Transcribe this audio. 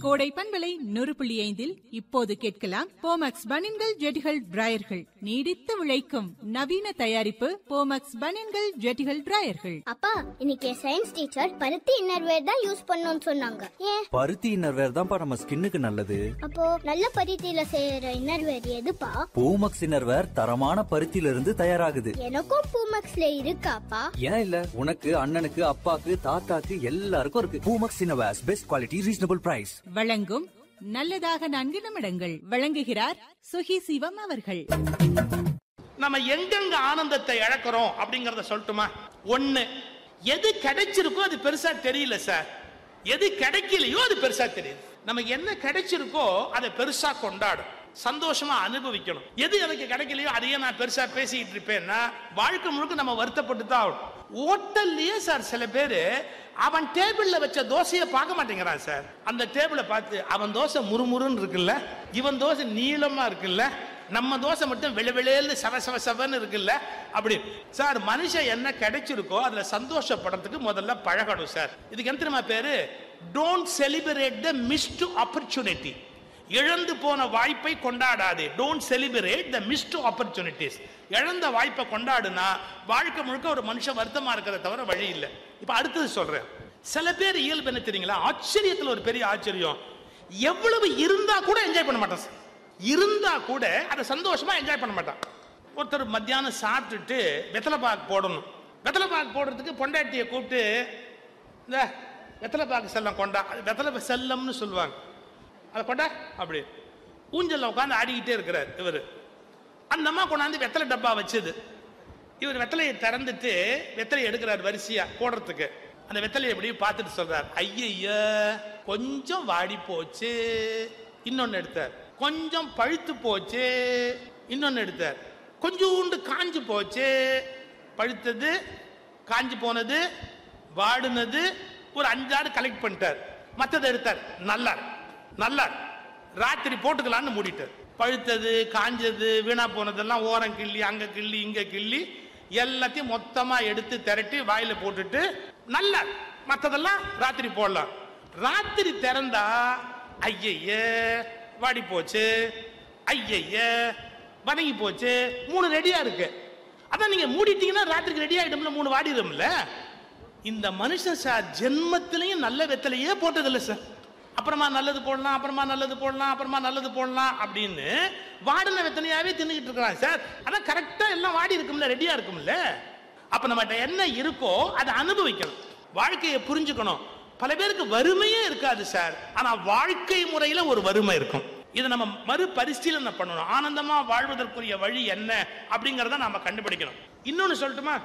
கோடை பண்பலை நூறு புள்ளி ஐந்தில் இப்போது கேட்கலாம் போமக்ஸ் பனின்கள் ஜெட்டிகள் டிராயர்கள் நீடித்து உழைக்கும் நவீன தயாரிப்பு போமக்ஸ் பனின்கள் ஜெட்டிகள் டிராயர்கள் அப்பா இன்னைக்கு சயின்ஸ் டீச்சர் பருத்தி இன்னர்வேர் தான் யூஸ் பண்ணணும்னு சொன்னாங்க ஏன் பருத்தி இன்னர்வேர் தான்ப்பா நம்ம ஸ்கின்னுக்கு நல்லது அப்போ நல்ல பருத்தியில செய்யற இன்னர்வேர் எதுப்பா பூமக்ஸ் இன்னர்வேர் தரமான பருத்தியில இருந்து தயாராகுது எனக்கும் பூமக்ஸ்ல இருக்காப்பா ஏன் இல்ல உனக்கு அண்ணனுக்கு அப்பாக்கு தாத்தாக்கு எல்லாருக்கும் இருக்கு Poomex innerwears best quality reasonable price வழங்கும் நல்லதாக நான்கு நிமிடங்கள் வழங்குகிறார் சுகி சிவம் அவர்கள் நம்ம எங்கெங்க ஆனந்தத்தை இழக்கிறோம் அப்படிங்கறத சொல்லட்டுமா ஒண்ணு எது கிடைச்சிருக்கோ அது பெருசா தெரியல சார் எது கிடைக்கலையோ அது பெருசா தெரியுது நமக்கு என்ன கிடைச்சிருக்கோ அதை பெருசா கொண்டாடும் சந்தோஷமா அனுபவிக்கணும் எது எனக்கு கிடைக்கலையோ அதையே நான் பெருசா பேசிக்கிட்டு இருப்பேன்னா வாழ்க்கை முழுக்க நம்ம வருத்தப்பட்டு தான் ஆகணும் ஹோட்டல்லயே சார் சில பேரு அவன் டேபிள்ல வச்ச தோசையை பார்க்க மாட்டேங்கிறான் சார் அந்த டேபிளை பார்த்து அவன் தோசை முறுமுறுன்னு இருக்குல்ல இவன் தோசை நீளமா இருக்குல்ல நம்ம தோசை மட்டும் வெள வெளேன்னு சவ சவ சவன்னு இருக்குல்ல அப்படி சார் மனுஷன் என்ன கிடைச்சிருக்கோ அதுல சந்தோஷப்படுறதுக்கு முதல்ல பழகணும் சார் இதுக்கு என்ன தெரியுமா பேரு don't celebrate the missed opportunity இழந்து போன வாய்ப்பை கொண்டாடாதே don't celebrate the missed opportunities இழந்த வாய்ப்பை கொண்டாடுனா வாழ்க்கை முழுக்க ஒரு மனுஷன் வருத்தமா இருக்கிறத தவிர வழி இல்லை இப்ப அடுத்தது சொல்றேன் சில பேர் இயல்பு என்ன தெரியுங்களா ஆச்சரியத்துல ஒரு பெரிய ஆச்சரியம் எவ்வளவு இருந்தா கூட என்ஜாய் பண்ண மாட்டான் சார் இருந்தா கூட அதை சந்தோஷமா என்ஜாய் பண்ண மாட்டான் ஒருத்தர் மத்தியானம் சாப்பிட்டுட்டு வெத்தலை பாக்கு போடணும் வெத்தலை பாக்கு போடுறதுக்கு பொண்டாட்டியை கூப்பிட்டு இந்த வெத்தலை பாக்கு செல்லம் கொண்டா அது வெத்தலை செல்லம்னு சொல்லுவாங்க அதை கொண்டா அப்படி ஊஞ்சல்ல உட்காந்து ஆடிக்கிட்டே இருக்கிறார் இவர் அந்த அம்மா கொண்டாந்து வெத்தலை டப்பா வச்சது இவர் வெத்தலையை திறந்துட்டு வெத்தலையை எடுக்கிறார் வரிசையா போடுறதுக்கு அந்த வெத்தலையை எப்படி பார்த்துட்டு சொல்றார் ஐயய்ய கொஞ்சம் வாடி போச்சு இன்னொன்னு எடுத்தார் கொஞ்சம் பழுத்து போச்சு இன்னொன்னு எடுத்தார் கொஞ்சோண்டு காஞ்சு போச்சு பழுத்தது காஞ்சு போனது வாடுனது ஒரு அஞ்சாறு கலெக்ட் பண்ணிட்டார் மற்றதை எடுத்தார் நல்லா இருக்கு, நல்லா இருக்கு. ராத்திரி போட்டுக்கலான்னு மூடிட்டார் பழுத்தது காஞ்சது வீணா போனதெல்லாம் ஓரம் கிள்ளி அங்க கிள்ளி இங்க கிள்ளி எல்லாத்தையும் மொத்தமா எடுத்து திரட்டி வாயில போட்டுட்டு நல்லா இருக்கு. மத்ததெல்லாம் ராத்திரி போடலாம் ராத்திரி திறந்தா ஐயய்ய வாடி போச்சு ஐயய்ய வதங்கி போச்சு மூணு ரெடியா இருக்கு அதான் நீங்க மூடிட்டீங்கன்னா ராத்திரிக்கு ரெடி ஆயிடும்ல மூணு வாடிடும்ல இந்த மனுஷன் சார் ஜென்மத்திலையும் நல்ல வெத்தலையே போட்டதில்லை சார் அப்புறமா நல்லது போடலாம் அப்புறமா நல்லது போடலாம் அப்புறமா நல்லது போடலாம் அப்படின்னு வாடின வெத்தனையாவே தின்னுக்கிட்டு இருக்கிறான் சார் அதான் கரெக்டா எல்லாம் வாடி இருக்கும்ல ரெடியா இருக்கும்ல அப்ப நம்மகிட்ட என்ன இருக்கோ அதை அனுபவிக்கணும் வாழ்க்கையை புரிஞ்சுக்கணும் பல பேருக்கு வறுமையே இருக்காது சார் ஆனா வாழ்க்கை முறையில ஒரு வறுமை இருக்கும் இதை நம்ம மறுபரிசீலனை பண்ணணும் ஆனந்தமா வாழ்வதற்குரிய வழி என்ன அப்படிங்கறத நாம கண்டுபிடிக்கணும் இன்னொன்னு சொல்லட்டுமா